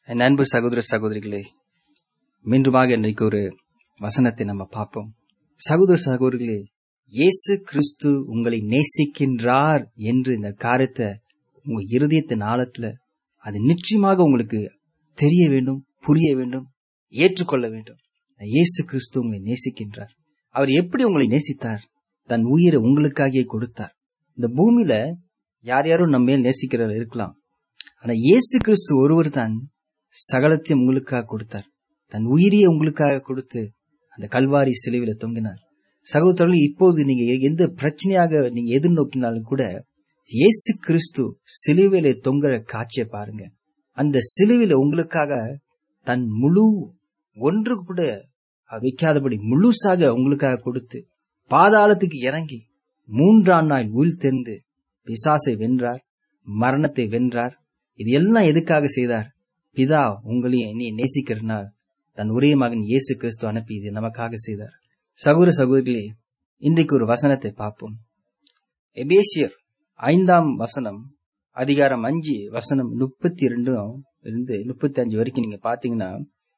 என் அன்பு சகோதர சகோதரிகளே மீண்டுமாக இன்றைக்கு ஒரு வசனத்தை நம்ம பார்ப்போம் சகோதர சகோதரிகளே இயேசு கிறிஸ்து உங்களை நேசிக்கின்றார் என்று இந்த காரியத்தை உங்க இருதயத்தின் ஆழத்துல அது நிச்சயமாக உங்களுக்கு தெரிய வேண்டும் புரிய வேண்டும் ஏற்றுக்கொள்ள வேண்டும் இயேசு கிறிஸ்து உங்களை நேசிக்கின்றார் அவர் எப்படி உங்களை நேசித்தார் தன் உயிரை உங்களுக்காக கொடுத்தார் இந்த பூமியில யார் யாரும் நம்ம மேல் நேசிக்கிறவர் இருக்கலாம் ஆனா இயேசு கிறிஸ்து ஒருவர் தான் சகலத்தையும் உங்களுக்காக கொடுத்தார் தன் உயிரியை உங்களுக்காக கொடுத்து அந்த கல்வாரி சிலுவில தொங்கினார் சகோதரர்கள் இப்போது நீங்க எந்த பிரச்சனையாக நீங்க எதிர்நோக்கினாலும் கூட இயேசு கிறிஸ்து சிலுவையில தொங்குற காட்சியை பாருங்க அந்த சிலுவில உங்களுக்காக தன் முழு ஒன்று கூட வைக்காதபடி முழுசாக உங்களுக்காக கொடுத்து பாதாளத்துக்கு இறங்கி மூன்றாம் நாள் உள் தெரிந்து பிசாசை வென்றார் மரணத்தை வென்றார் இது எல்லாம் எதுக்காக செய்தார் பிதா உங்களையும் என்னைய நேசிக்கிறனால் தன் ஒரே மகன் இயேசு கிறிஸ்து அனுப்பி இது நமக்காக செய்தார் சகோதர சகோதரிகளே இன்றைக்கு ஒரு வசனத்தை பார்ப்போம் எபேசியர் ஐந்தாம் வசனம் அதிகாரம் அஞ்சு வசனம் முப்பத்தி ரெண்டும் இருந்து முப்பத்தி அஞ்சு வரைக்கும் நீங்க பாத்தீங்கன்னா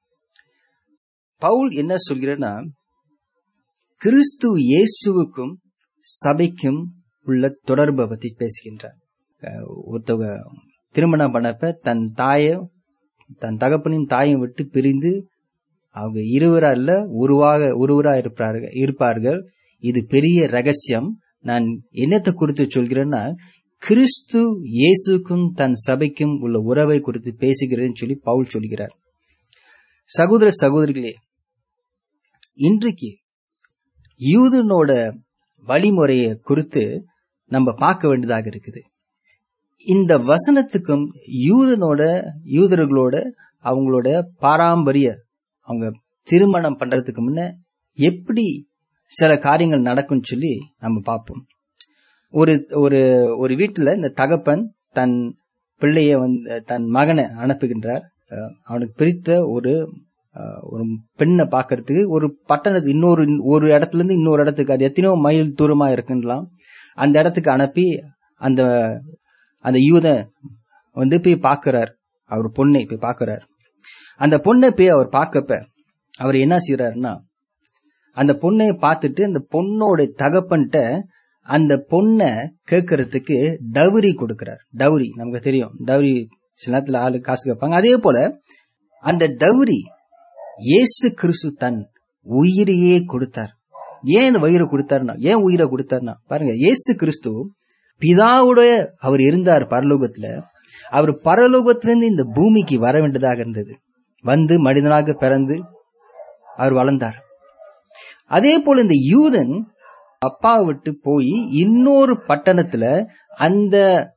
பவுல் என்ன சொல்கிறேன்னா கிறிஸ்து இயேசுவுக்கும் சபைக்கும் உள்ள தொடர்பை பத்தி பேசுகின்றார் ஒருத்தவங்க திருமணம் பண்ணப்ப தன் தாயும் தன் தகப்பனையும் தாயும் விட்டு பிரிந்து அவங்க இருவரா இல்ல உருவாக ஒருவரா இருப்பார்கள் இருப்பார்கள் இது பெரிய ரகசியம் நான் என்னத்தை குறித்து சொல்கிறேன்னா கிறிஸ்து இயேசுக்கும் தன் சபைக்கும் உள்ள உறவை குறித்து பேசுகிறேன்னு சொல்லி பவுல் சொல்கிறார் சகோதர சகோதரிகளே இன்றைக்கு யூதனோட வழிமுறையை குறித்து நம்ம பார்க்க வேண்டியதாக இருக்குது இந்த வசனத்துக்கும் யூதனோட யூதர்களோட அவங்களோட பாரம்பரிய அவங்க திருமணம் பண்றதுக்கு முன்ன எப்படி சில காரியங்கள் நடக்கும்னு சொல்லி நம்ம பார்ப்போம் ஒரு ஒரு ஒரு வீட்டுல இந்த தகப்பன் தன் பிள்ளைய வந்து தன் மகனை அனுப்புகின்றார் அவனுக்கு பிரித்த ஒரு ஒரு பெண்ணை பாக்குறதுக்கு ஒரு பட்டணத்து இன்னொரு ஒரு இடத்துல இருந்து இன்னொரு இடத்துக்கு அது எத்தனையோ மைல் தூரமா இருக்குலாம் அந்த இடத்துக்கு அனுப்பி அந்த அந்த யூத வந்து போய் பாக்குறார் அவர் பொண்ணை போய் பாக்குறார் அந்த பொண்ணை போய் அவர் பார்க்கப்ப அவர் என்ன செய்யறாருன்னா அந்த பொண்ணை பார்த்துட்டு அந்த பொண்ணோட தகப்பன்ட்ட அந்த பொண்ணை கேட்கறதுக்கு டவுரி கொடுக்கிறார் டவுரி நமக்கு தெரியும் டவுரி சில நேரத்துல ஆளு காசு கேட்பாங்க அதே போல அந்த டவுரி இயேசு கிறிஸ்து தன் உயிரையே கொடுத்தார் ஏன் இந்த உயிரை கொடுத்தாருன்னா ஏன் உயிரை கொடுத்தாருன்னா பாருங்க இயேசு கிறிஸ்து பிதாவுடைய அவர் இருந்தார் பரலோகத்துல அவர் பரலோகத்திலிருந்து இந்த பூமிக்கு வர வேண்டியதாக இருந்தது வந்து மனிதனாக பிறந்து அவர் வளர்ந்தார் அதே போல இந்த யூதன் அப்பாவை விட்டு போய் இன்னொரு பட்டணத்துல அந்த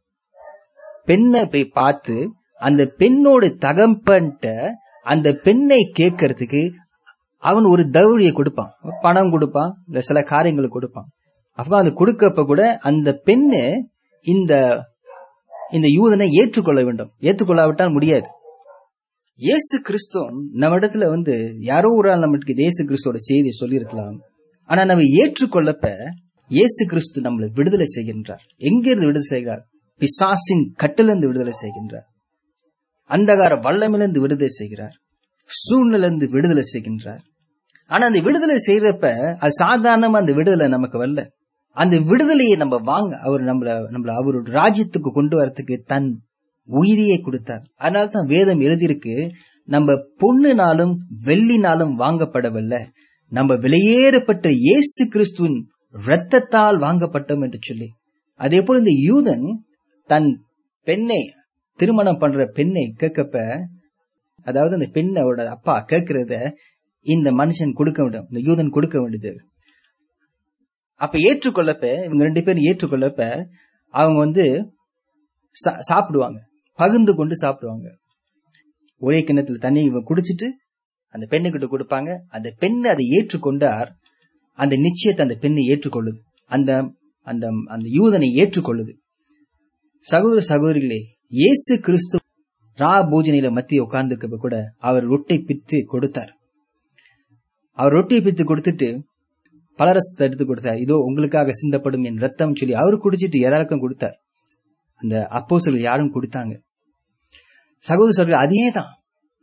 பெண்ணை போய் பார்த்து அந்த பெண்ணோட தகப்பன்ட்ட அந்த பெண்ணை கேட்கறதுக்கு அவன் ஒரு தௌரியை கொடுப்பான் பணம் கொடுப்பான் இல்ல சில காரியங்களை கொடுப்பான் அப்ப அது கொடுக்கப்ப கூட அந்த பெண்ணு இந்த இந்த யூதனை ஏற்றுக்கொள்ள வேண்டும் ஏற்றுக்கொள்ளாவிட்டால் முடியாது இயேசு கிறிஸ்துவம் நம்ம இடத்துல வந்து யாரோ ஒரு ஆள் நமக்கு இயேசு கிறிஸ்துவோட செய்தி சொல்லியிருக்கலாம் ஆனா நம்ம ஏற்றுக்கொள்ளப்ப இயேசு கிறிஸ்து நம்மளை விடுதலை செய்கின்றார் எங்கிருந்து விடுதலை செய்கிறார் பிசாசின் கட்டிலிருந்து விடுதலை செய்கின்றார் அந்தகார வல்லமிலிருந்து விடுதலை செய்கிறார் சூழ்நிலிருந்து விடுதலை செய்கின்றார் ஆனா அந்த விடுதலை செய்யறப்ப அது சாதாரணமா அந்த விடுதலை நமக்கு வரல அந்த விடுதலையை நம்ம வாங்க அவர் நம்மள நம்மள அவரோட ராஜ்யத்துக்கு கொண்டு வரத்துக்கு தன் உயிரியை கொடுத்தார் அதனால தான் வேதம் எழுதியிருக்கு நம்ம பொண்ணுனாலும் வெள்ளினாலும் வாங்கப்படவில்லை நம்ம வெளியேறப்பட்ட இயேசு கிறிஸ்துவின் இரத்தத்தால் வாங்கப்பட்டோம் என்று சொல்லி அதே போல இந்த யூதன் தன் பெண்ணை திருமணம் பண்ற பெண்ணை கேட்கப்ப அதாவது அந்த பெண்ணோட அப்பா கேட்கறத இந்த மனுஷன் கொடுக்க வேண்டும் இந்த யூதன் கொடுக்க வேண்டியது அப்ப ஏற்றுக்கொள்ளப்ப இவங்க ரெண்டு பேரும் ஏற்றுக்கொள்ளப்ப அவங்க வந்து சாப்பிடுவாங்க பகிர்ந்து கொண்டு சாப்பிடுவாங்க ஒரே கிணத்துல தண்ணி இவங்க குடிச்சிட்டு அந்த பெண்ணுகிட்ட கொடுப்பாங்க அந்த பெண்ணு அதை ஏற்றுக்கொண்டார் அந்த நிச்சயத்தை அந்த பெண்ணை ஏற்றுக்கொள்ளுது அந்த அந்த அந்த யூதனை ஏற்றுக்கொள்ளுது சகோதர சகோதரிகளே இயேசு கிறிஸ்து ரா பூஜனையில மத்திய உட்கார்ந்துக்க கூட அவர் ரொட்டை பித்து கொடுத்தார் அவர் ரொட்டியை பித்து கொடுத்துட்டு பலரசத்தை எடுத்து கொடுத்தார் இதோ உங்களுக்காக சிந்தப்படும் என் ரத்தம் சொல்லி அவரு குடிச்சிட்டு எல்லாருக்கும் கொடுத்தார் அந்த அப்போ யாரும் கொடுத்தாங்க சகோதர சகோதரி அதே தான்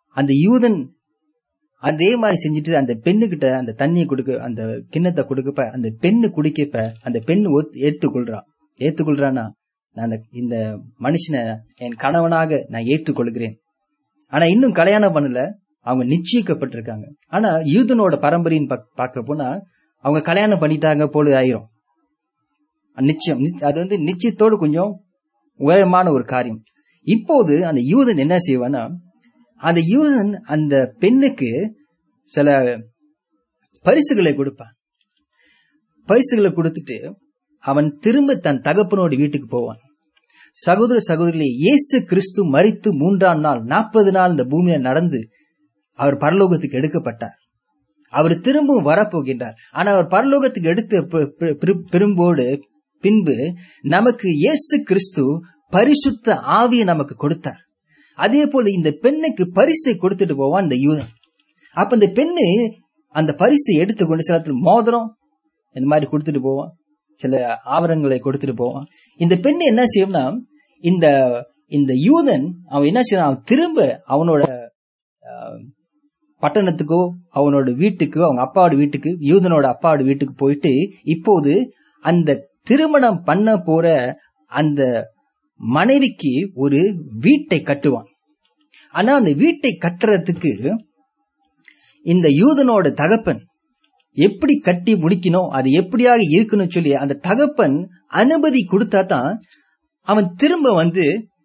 அந்த யூதன் அதே மாதிரி செஞ்சுட்டு அந்த பெண்ணுகிட்ட அந்த தண்ணியை கொடுக்க அந்த கிண்ணத்தை கொடுக்கப்ப அந்த பெண்ணு குடிக்கப்ப அந்த பெண் ஒத்து- ஏத்துக்கொள்றா ஏத்துக்கொள்றானா நான் அந்த- இந்த மனுஷனை என் கணவனாக நான் ஏற்றுக்கொள்கிறேன் ஆனா இன்னும் கல்யாணம் பண்ணல அவங்க நிச்சயிக்கப்பட்டிருக்காங்க ஆனா யூதனோட பரம்பரையின் பா- பார்க்க போனா அவங்க கல்யாணம் பண்ணிட்டாங்க போல ஆயிரும் நிச்சயம் நிச்ச- அது வந்து நிச்சயத்தோடு கொஞ்சம் உயரமான ஒரு காரியம் இப்போது அந்த யூதன் என்ன செய்வான்னா அந்த யூதன் அந்த பெண்ணுக்கு சில பரிசுகளை கொடுப்பான் பரிசுகளை கொடுத்துட்டு அவன் திரும்ப தன் தகப்பனோட வீட்டுக்கு போவான் சகோதர சகோதரிகளே இயேசு கிறிஸ்து மரித்து மூன்றாம் நாள் நாற்பது நாள் இந்த பூமியில நடந்து அவர் பரலோகத்துக்கு எடுக்கப்பட்டார் அவர் திரும்பவும் வரப்போகின்றார் ஆனா அவர் பரலோகத்துக்கு எடுத்த பி- பி- பி- பிரும்போடு பின்பு நமக்கு இயேசு கிறிஸ்து பரிசுத்த ஆவியை நமக்கு கொடுத்தார் அதே போல இந்த பெண்ணுக்கு பரிசை கொடுத்துட்டு போவான் இந்த யூதன் அப்ப இந்த பெண்ணு அந்த பரிசை எடுத்துக்கொண்டு சில இடத்துல மோதிரம் இந்த மாதிரி கொடுத்துட்டு போவான் சில ஆவரங்களை கொடுத்துட்டு போவான் இந்த பெண் என்ன செய்யும்னா இந்த இந்த யூதன் அவன் என்ன செய்யறான் அவன் திரும்ப அவனோட ஆஹ், பட்டணத்துக்கோ அவனோட வீட்டுக்கோ அவங்க அப்பாவோட வீட்டுக்கு யூதனோட அப்பாவோட வீட்டுக்கு போயிட்டு இப்போது அந்த திருமணம் பண்ண போற அந்த மனைவிக்கு ஒரு வீட்டை கட்டுவான் ஆனா அந்த வீட்டை கட்டுறதுக்கு இந்த யூதனோட தகப்பன் எப்படி கட்டி முடிக்கணும் அது எப்படியாக இருக்கணும் சொல்லி அந்த தகப்பன் அனுமதி கொடுத்தா தான் அவன் திரும்ப வந்து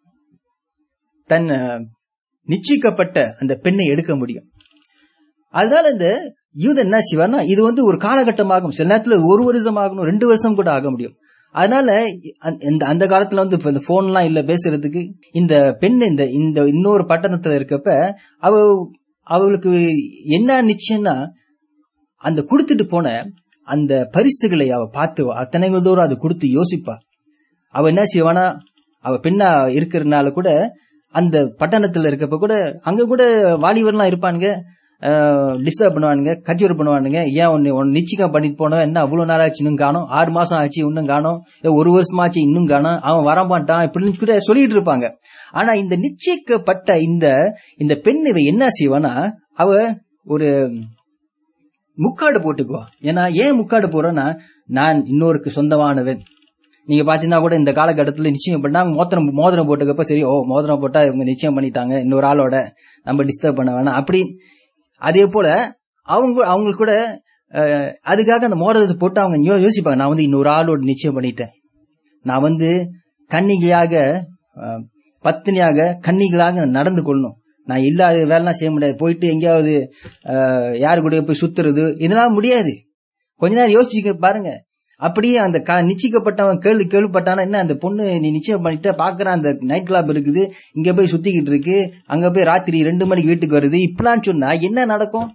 தன் அஹ், நிச்சயிக்கப்பட்ட அந்த பெண்ணை எடுக்க முடியும் அதனால இந்த யூதன் என்ன செய்வார்னா இது வந்து ஒரு காலகட்டமாகும் சில நேரத்துல ஒரு வருஷம் ஆகணும் ரெண்டு வருஷம் கூட ஆக முடியும் அதனால அந்த- இந்த அந்த காலத்துல வந்து இப்ப இந்த போன்லாம் இல்ல பேசுறதுக்கு இந்த பெண் இந்த இந்த இன்னொரு பட்டணத்துல இருக்கப்ப அவ அவளுக்கு என்ன நிச்சயம்னா அந்த கொடுத்துட்டு போன அந்த பரிசுகளை அவ பார்த்து அத்தனை தூரம் அதை கொடுத்து யோசிப்பா அவ என்ன செய்வானா அவ பெண்ணா இருக்கிறதுனால கூட அந்த பட்டணத்துல இருக்கப்ப கூட அங்க கூட வாலிபர்லாம் இருப்பானுங்க டிஸ்டர்ப் பண்ணுவானுங்க கச்சேரி பண்ணுவானுங்க ஏன் ஒன்னு ஒன்னு நிச்சயம் பண்ணிட்டு போனோம் என்ன அவ்வளவு நாள் ஆச்சு இன்னும் காணும் ஆறு மாசம் ஆச்சு இன்னும் காணும் இல்ல ஒரு வருஷம் ஆச்சு இன்னும் காணும் அவன் வரமாட்டான் இப்படின்னு கூட சொல்லிட்டு இருப்பாங்க ஆனா இந்த நிச்சயிக்கப்பட்ட இந்த இந்த பெண் இவ என்ன செய்வானா அவ ஒரு முக்காடு போட்டுக்குவா ஏன்னா ஏன் முக்காடு போறோம்னா நான் இன்னொருக்கு சொந்தமானவன் நீங்க பாத்தீங்கன்னா கூட இந்த காலகட்டத்துல நிச்சயம் பண்ணா மோதிரம் மோதிரம் போட்டுக்கப்ப சரி ஓ மோதிரம் போட்டா இவங்க நிச்சயம் பண்ணிட்டாங்க இன்னொரு ஆளோட நம்ம டிஸ்டர்ப் பண்ண வேணாம் அப்படி அதே போல அவங்க அவங்களுக்கு கூட அஹ், அதுக்காக அந்த மோதிரத்தை போட்டு அவங்க யோ- யோசிப்பாங்க நான் வந்து இன்னொரு ஆளோட நிச்சயம் பண்ணிட்டேன் நான் வந்து கன்னிகையாக அஹ், பத்தினியாக கன்னிகளாக நடந்து கொள்ளணும் நான் இல்லாத வேலைலாம் செய்ய முடியாது போயிட்டு எங்கேயாவது அஹ், யாரு கூட போய் சுத்துறது இதெல்லாம் முடியாது கொஞ்ச நேரம் யோசிச்சுக்க பாருங்க அப்படியே அந்த க- நிச்சயிக்கப்பட்டவன் கேள்வி கேள்விப்பட்டானா என்ன அந்த பொண்ணு நீ நிச்சயம் பண்ணிட்ட பாக்குற அந்த நைட் கிளப் இருக்குது இங்க போய் சுத்திக்கிட்டு இருக்கு அங்க போய் ராத்திரி ரெண்டு மணிக்கு வீட்டுக்கு வருது இப்படிலாம் சொன்னா என்ன நடக்கும்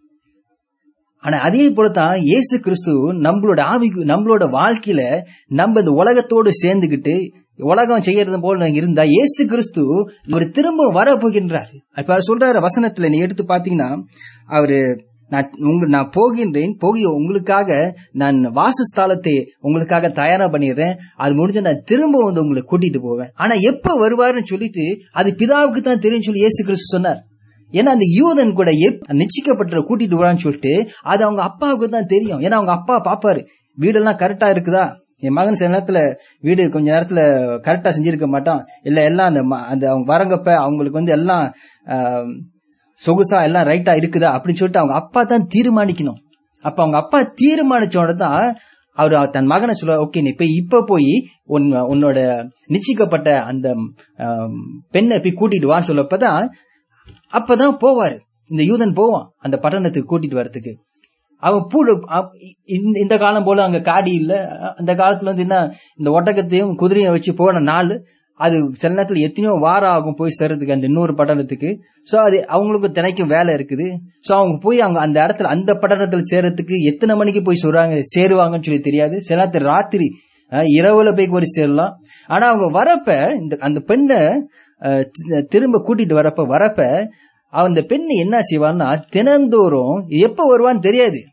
ஆனா அதே போலதான் இயேசு கிறிஸ்து நம்மளோட ஆவிக்கு நம்மளோட வாழ்க்கையில நம்ம இந்த உலகத்தோடு சேர்ந்துகிட்டு உலகம் செய்யறது போல இருந்தா இயேசு கிறிஸ்து அவர் திரும்ப வர போகின்றார் இப்ப அவர் சொல்றாரு வசனத்துல நீ எடுத்து பாத்தீங்கன்னா அவரு நான் உங்க நான் போகின்றேன் போகி உங்களுக்காக நான் வாசஸ்தலத்தை உங்களுக்காக தயாரா பண்ணிடுறேன் அது முடிஞ்ச நான் திரும்ப வந்து உங்களை கூட்டிட்டு போவேன் ஆனா எப்ப வருவாருன்னு சொல்லிட்டு அது பிதாவுக்கு தான் தெரியும் சொல்லி இயேசு கிறிஸ்து சொன்னார் ஏன்னா அந்த யூதன் கூட எப் நிச்சயிக்கப்பட்ட கூட்டிட்டு வரான்னு சொல்லிட்டு அது அவங்க அப்பாவுக்கு தான் தெரியும் ஏன்னா அவங்க அப்பா பாப்பாரு வீடெல்லாம் கரெக்டா இருக்குதா என் மகன் சில நேரத்துல வீடு கொஞ்ச நேரத்துல கரெக்டா செஞ்சிருக்க மாட்டான் இல்ல எல்லாம் அந்த ம- அந்த அவங்க வரங்கப்ப அவங்களுக்கு வந்து எல்லாம் ஆம், சொகுசா எல்லாம் ரைட்டா இருக்குதா அப்படின்னு சொல்லிட்டு அவங்க அப்பா தான் தீர்மானிக்கணும் அப்ப அவங்க அப்பா தீர்மானிச்சோட தான் அவர் தன் மகனை சொல்ல ஓகே நீ போய் இப்ப போய் உன் உன்னோட நிச்சயிக்கப்பட்ட அந்த ஆம், பெண்ணை போய் கூட்டிட்டு வான்னு சொல்லப்பதான் அப்பதான் போவாரு இந்த யூதன் போவான் அந்த பட்டணத்துக்கு கூட்டிட்டு வரதுக்கு அவன் பூடு அப்- இந்த- இந்த காலம் போல அங்க காடி இல்ல அந்த காலத்துல வந்து என்ன இந்த ஒட்டகத்தையும் குதிரையும் வச்சு போன நாள் அது சில நேரத்துல எத்தனையோ வாரம் ஆகும் போய் சேர்றதுக்கு அந்த இன்னொரு பட்டணத்துக்கு சோ அது அவங்களுக்கு தினைக்கும் வேலை இருக்குது சோ அவங்க போய் அவங்க அந்த இடத்துல அந்த பட்டணத்துல சேர்றதுக்கு எத்தனை மணிக்கு போய் சொல்றாங்க சேருவாங்கன்னு சொல்லி தெரியாது சில நேரத்துல ராத்திரி அஹ், இரவுல போய் ஒரு சேரலாம் ஆனா அவங்க வரப்ப இந்த அந்த பெண்ணை அஹ், தி- திரும்ப கூட்டிட்டு வரப்ப வரப்ப அவன் அந்த பெண் என்ன செய்வான்னா தினந்தோறும் எப்ப வருவான்னு தெரியாது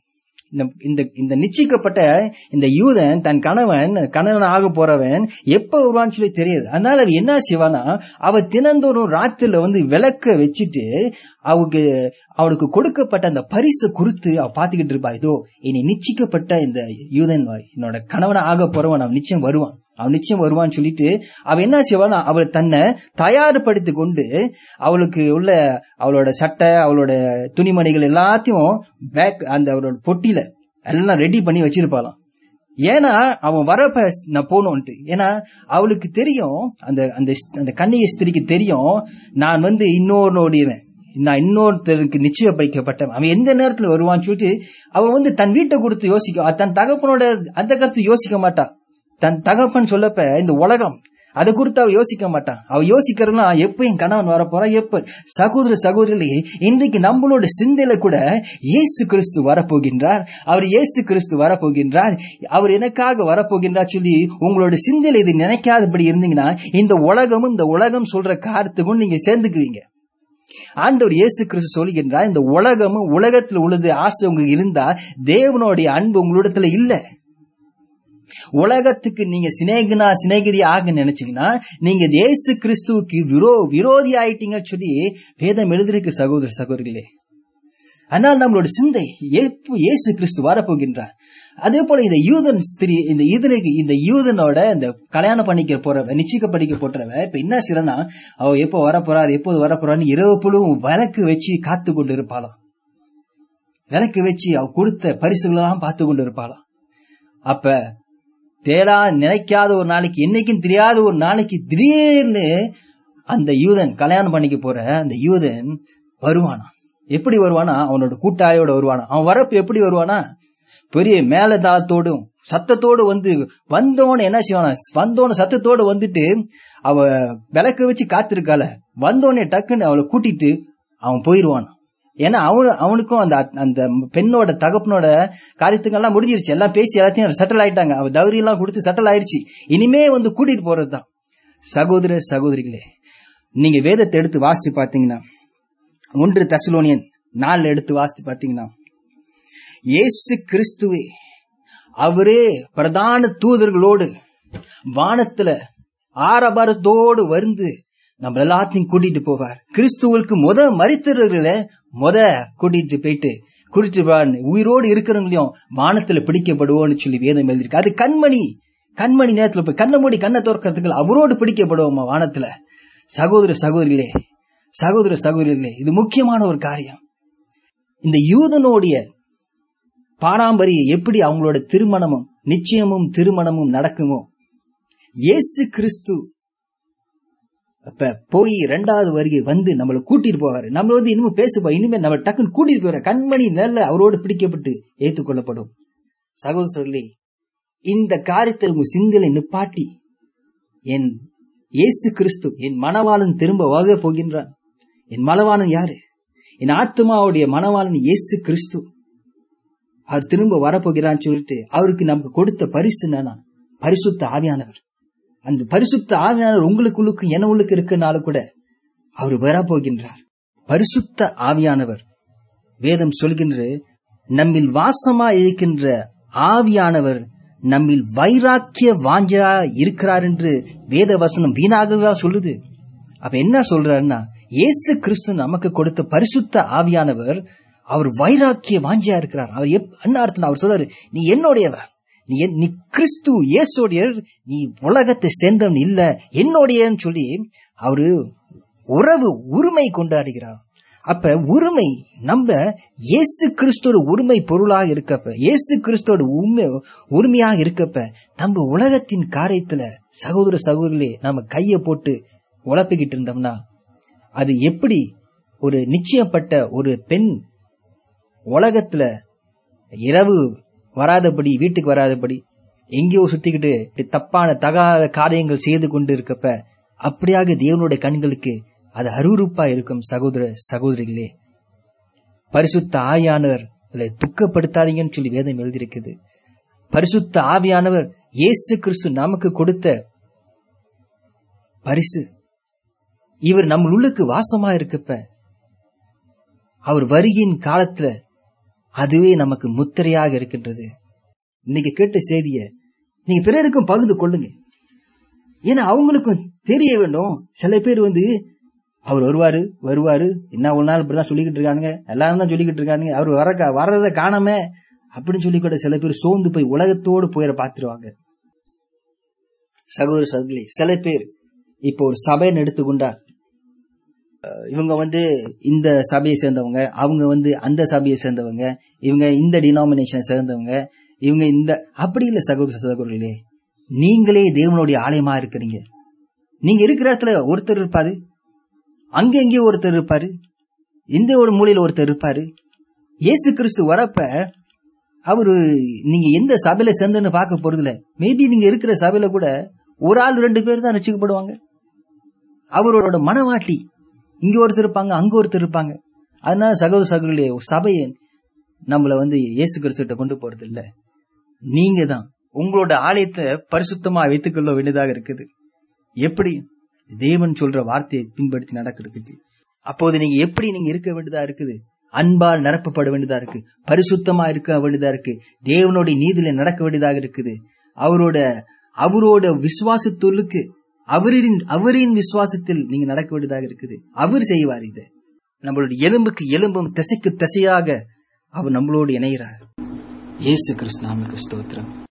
இந்த இந்த இந்த நிச்சயிக்கப்பட்ட இந்த யூதன் தன் கணவன் கணவன் ஆக போறவன் எப்ப வருவான்னு சொல்லி தெரியாது அதனால அவ என்ன செய்வானா அவ தினந்தோறும் ராத்திரில வந்து விளக்க வச்சுட்டு அவளுக்கு அவளுக்கு கொடுக்கப்பட்ட அந்த பரிசு குறித்து அவ பாத்துக்கிட்டு இருப்பா இதோ இனி நிச்சயிக்கப்பட்ட இந்த யூதன் என்னோட கணவன் ஆக போறவன் அவன் நிச்சயம் வருவான் அவன் நிச்சயம் வருவான்னு சொல்லிட்டு அவ என்ன செய்வானா அவள் தன்னை தயார்படுத்தி கொண்டு அவளுக்கு உள்ள அவளோட சட்டை அவளோட துணிமணிகள் எல்லாத்தையும் பேக் அந்த அவளோட பொட்டியில எல்லாம் ரெடி பண்ணி வச்சிருப்பாளாம் ஏன்னா அவன் வரப்ப நான் போகணும்ட்டு ஏன்னா அவளுக்கு தெரியும் அந்த அந்த அந்த கன்னிகை ஸ்திரிக்கு தெரியும் நான் வந்து இன்னொருனுடையவன் நான் இன்னொருத்தருக்கு நிச்சயம் வைக்கப்பட்டவன் அவன் எந்த நேரத்துல வருவான்னு சொல்லிட்டு அவன் வந்து தன் வீட்டை கொடுத்து யோசிக்க தன் தகப்பனோட அந்த கருத்து யோசிக்க மாட்டான் தன் தகப்பன் சொல்லப்ப இந்த உலகம் அதை குறித்து அவ யோசிக்க மாட்டான் அவ யோசிக்கிறதுனா எப்ப என் கணவன் வரப்போறான் எப்ப சகோதர சகோதரிகளே இன்றைக்கு நம்மளோட சிந்தையில கூட இயேசு கிறிஸ்து வரப்போகின்றார் அவர் இயேசு கிறிஸ்து வரப்போகின்றார் அவர் எனக்காக வரப்போகின்றார் சொல்லி உங்களோட சிந்தையில இது நினைக்காதபடி இருந்தீங்கன்னா இந்த உலகமும் இந்த உலகம் சொல்ற காரத்துக்கும் நீங்க சேர்ந்துக்குவீங்க ஆண்டவர் இயேசு கிறிஸ்து சொல்லுகின்றார் இந்த உலகமும் உலகத்தில் உள்ளது ஆசை உங்களுக்கு இருந்தா தேவனுடைய அன்பு உங்களிடத்துல இல்லை உலகத்துக்கு நீங்க சிநேகினா சிநேகிதி ஆக நினைச்சீங்கன்னா நீங்க இயேசு கிறிஸ்துவுக்கு விரோ விரோதி ஆயிட்டீங்கன்னு சொல்லி வேதம் எழுதிருக்கு சகோதர சகோதரிகளே ஆனால் நம்மளோட சிந்தை எப்போ இயேசு கிறிஸ்து வரப்போகின்றார் அதே போல இந்த யூதன் ஸ்திரி இந்த யூதனுக்கு இந்த யூதனோட இந்த கல்யாணம் பண்ணிக்க போறவ நிச்சயிக்க படிக்க போட்டுறவ இப்ப என்ன செய்யறனா அவ எப்போ வரப்போறாரு எப்போது வரப்போறான்னு இரவு புழுவும் விளக்கு வச்சு காத்து கொண்டு இருப்பாளாம் விளக்கு வச்சு அவ கொடுத்த பரிசுகளெல்லாம் பார்த்து கொண்டு இருப்பாளாம் அப்ப தேடா நினைக்காத ஒரு நாளைக்கு என்னைக்கும் தெரியாத ஒரு நாளைக்கு திடீர்னு அந்த யூதன் கல்யாணம் பண்ணிக்க போற அந்த யூதன் வருவானா எப்படி வருவானா அவனோட கூட்டாளியோட வருவானா அவன் வரப்பு எப்படி வருவானா பெரிய மேலதாளத்தோடும் சத்தத்தோடு வந்து வந்தோன்னு என்ன செய்வானா வந்தோன்னு சத்தத்தோடு வந்துட்டு அவ விளக்க வச்சு காத்திருக்கால வந்தோடனே டக்குன்னு அவளை கூட்டிட்டு அவன் போயிருவானா ஏன்னா அவனு அவனுக்கும் அந்த அந்த பெண்ணோட தகப்பனோட காரியத்துக்கெல்லாம் முடிஞ்சிருச்சு எல்லாம் பேசி எல்லாத்தையும் செட்டில் ஆயிட்டாங்க அவ தவறி எல்லாம் கொடுத்து செட்டில் ஆயிருச்சு இனிமே வந்து கூட்டிட்டு போறதுதான் சகோதர சகோதரிகளே நீங்க வேதத்தை எடுத்து வாசிச்சு பாத்தீங்கன்னா ஒன்று தசலோனியன் நாலு எடுத்து வாசித்து பாத்தீங்கன்னா இயேசு கிறிஸ்துவே அவரே பிரதான தூதர்களோடு வானத்துல ஆரபாரத்தோடு வந்து நம்ம எல்லாத்தையும் கூட்டிட்டு போவார் கிறிஸ்துவுக்கு முத மறித்தவர்களை முத கூட்டிட்டு போயிட்டு குறித்து உயிரோடு இருக்கிறவங்களையும் வானத்துல பிடிக்கப்படுவோம்னு சொல்லி வேதம் எழுதிருக்கு அது கண்மணி கண்மணி நேரத்துல போய் கண்ணை மூடி கண்ணை திறக்கிறதுக்கு அவரோடு பிடிக்கப்படுவோமா வானத்துல சகோதர சகோதரிகளே சகோதர சகோதரிகளே இது முக்கியமான ஒரு காரியம் இந்த யூதனுடைய பாரம்பரியம் எப்படி அவங்களோட திருமணமும் நிச்சயமும் திருமணமும் நடக்குமோ இயேசு கிறிஸ்து அப்ப போய் ரெண்டாவது வருகை வந்து நம்மளை கூட்டிட்டு போவாரு நம்ம வந்து இனிமே பேசுப்போம் இனிமே நம்ம டக்குன்னு கூட்டிட்டு போற கண்மணி நல்ல அவரோடு பிடிக்கப்பட்டு ஏற்றுக்கொள்ளப்படும் சகோதரர்களே இந்த காரியத்தை உங்க சிந்தலை நிப்பாட்டி என் இயேசு கிறிஸ்து என் மணவாளன் திரும்ப வாக போகின்றான் என் மணவாளன் யாரு என் ஆத்மாவுடைய மணவாளன் இயேசு கிறிஸ்து அவர் திரும்ப வரப்போகிறான்னு சொல்லிட்டு அவருக்கு நமக்கு கொடுத்த பரிசு என்னன்னா பரிசுத்த ஆவியானவர் அந்த பரிசுத்த ஆவியானவர் உங்களுக்குள்ளுக்கு என உள்ளுக்கு இருக்கனால கூட அவர் வரப்போகின்றார் பரிசுத்த ஆவியானவர் வேதம் சொல்கின்ற நம்மில் வாசமா இருக்கின்ற ஆவியானவர் நம்மில் வைராக்கிய வாஞ்சா இருக்கிறார் என்று வேத வசனம் வீணாகவா சொல்லுது அப்ப என்ன சொல்றாருன்னா இயேசு கிறிஸ்து நமக்கு கொடுத்த பரிசுத்த ஆவியானவர் அவர் வைராக்கிய வாஞ்சியா இருக்கிறார் அவர் என்ன அர்த்தம் அவர் சொல்றாரு நீ என்னுடையவர் நீ நீ கிறிஸ்து இயேசோடைய நீ உலகத்தை சேர்ந்தவன் இல்ல என்னுடையன்னு சொல்லி அவரு உறவு உரிமை கொண்டாடுகிறார் அப்ப உரிமை நம்ம இயேசு கிறிஸ்தோட உரிமை பொருளாக இருக்கப்ப இயேசு கிறிஸ்தோட உண்மை உரிமையாக இருக்கப்ப நம்ம உலகத்தின் காரியத்துல சகோதர சகோதரிலே நம்ம கைய போட்டு உழப்பிக்கிட்டு இருந்தோம்னா அது எப்படி ஒரு நிச்சயப்பட்ட ஒரு பெண் உலகத்துல இரவு வராதபடி வீட்டுக்கு வராதபடி எங்கேயோ சுத்திக்கிட்டு தப்பான தகாத காரியங்கள் செய்து கொண்டு இருக்கப்ப அப்படியாக தேவனுடைய கண்களுக்கு அது அருவறுப்பா இருக்கும் சகோதர சகோதரிகளே பரிசுத்த ஆவியானவர் அதை துக்கப்படுத்தாதீங்கன்னு சொல்லி வேதம் எழுதியிருக்குது பரிசுத்த ஆவியானவர் இயேசு கிறிஸ்து நமக்கு கொடுத்த பரிசு இவர் நம்ம உள்ளுக்கு வாசமா இருக்கப்ப அவர் வருகையின் காலத்துல அதுவே நமக்கு முத்திரையாக இருக்கின்றது இன்னைக்கு கேட்ட செய்திய நீங்க பிறருக்கும் பகிர்ந்து கொள்ளுங்க ஏன்னா அவங்களுக்கும் தெரிய வேண்டும் சில பேர் வந்து அவர் வருவாரு வருவாரு என்ன ஒரு நாள் இப்படிதான் சொல்லிக்கிட்டு இருக்கானுங்க எல்லாரும் தான் சொல்லிக்கிட்டு இருக்கானுங்க அவர் வர வர்றதை காணாம அப்படின்னு சொல்லி கூட சில பேர் சோர்ந்து போய் உலகத்தோடு போயிட பாத்துருவாங்க சகோதர சகோதரி சில பேர் இப்போ ஒரு சபைன்னு எடுத்துக்கொண்டா அஹ் இவங்க வந்து இந்த சபையை சேர்ந்தவங்க அவங்க வந்து அந்த சபையை சேர்ந்தவங்க இவங்க இந்த டினாமினேஷனை சேர்ந்தவங்க இவங்க இந்த அப்படி இல்லை சகோதர சகோதரிகளே நீங்களே தேவனுடைய ஆலயமா இருக்கிறீங்க நீங்க இருக்கிற இடத்துல ஒருத்தர் இருப்பாரு அங்க எங்கேயோ ஒருத்தர் இருப்பாரு இந்த ஒரு மூலையில ஒருத்தர் இருப்பாரு இயேசு கிறிஸ்து வரப்ப அவரு நீங்க எந்த சபையில சேர்ந்துன்னு பார்க்க போறதில்ல மேபி நீங்க இருக்கிற சபையில கூட ஒரு ஆள் ரெண்டு பேர் தான் ரசிக்கப்படுவாங்க அவரோட மனவாட்டி இங்க ஒருத்தர் இருப்பாங்க அங்க ஒருத்தர் இருப்பாங்க அதனால சகோதர சகோதரிகளே ஒரு சபையை நம்மள வந்து இயேசு கிறிஸ்துட்ட கொண்டு போறது இல்ல நீங்க தான் உங்களோட ஆலயத்தை பரிசுத்தமா வைத்துக்கொள்ள வேண்டியதாக இருக்குது எப்படி தேவன் சொல்ற வார்த்தையை பின்பற்றி நடக்கிறதுக்கு அப்போது நீங்க எப்படி நீங்க இருக்க வேண்டியதா இருக்குது அன்பால் நிரப்பப்பட வேண்டியதா இருக்கு பரிசுத்தமா இருக்க வேண்டியதா இருக்கு தேவனுடைய நீதியில நடக்க வேண்டியதாக இருக்குது அவரோட அவரோட விசுவாசத்தொழுக்கு அவரின் அவரின் விசுவாசத்தில் நீங்க நடக்க வேண்டியதாக இருக்குது அவர் செய்வார் இதை நம்மளுடைய எலும்புக்கு எலும்பும் திசைக்கு திசையாக அவர் நம்மளோடு இணைகிறார் இயேசு கிறிஸ்து நாமக்கு ஸ்தோத்திரம்